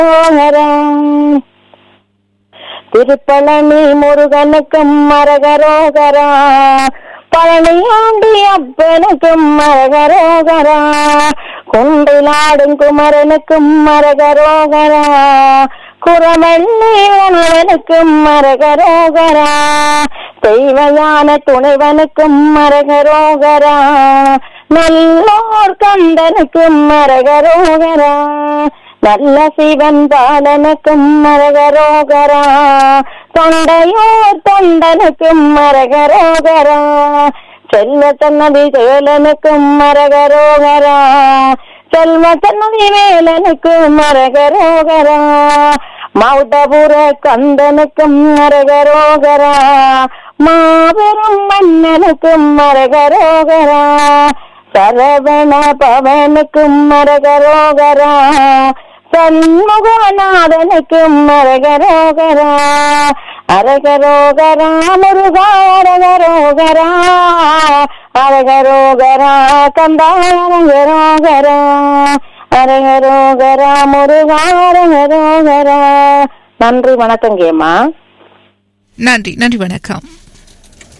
அரகரோகரம் திருப்பழனி முருகனுக்கும் மரகரோகரா பழனியாண்டி அப்பனுக்கும் மரகரோகரா குண்டிலாடும் குமரனுக்கும் மரகரோகரா குரமல்லி உணவனுக்கும் மரகரோகரா தெய்வயான துணைவனுக்கும் மரகரோகரா நல்லோர் கந்தனுக்கும் மரகரோகரா நல்ல சிவன் பாலனுக்கும் மரகரோகரா தொண்டையோர் தொண்டனுக்கும் மரகரோகரா செல்வ தன்னதி வேலனுக்கும் மரகரோகரா செல்வ தன்னதி வேலனுக்கும் மரகரோகரா மௌடபுர கந்தனுக்கும் மரகரோகரா மாபெரும் மன்னனுக்கும் மரகரோகரா சரவண பவனுக்கும் மரகரோகரா சண்முகநாதனுக்கும் மரகரோகரா அரகரோகரா முருகா அரகரோகரா அரகரோகரா கந்தா அரகரோகரா அரகரோகரா முருகா அரகரோகரா நன்றி வணக்கம் கேமா நன்றி நன்றி வணக்கம்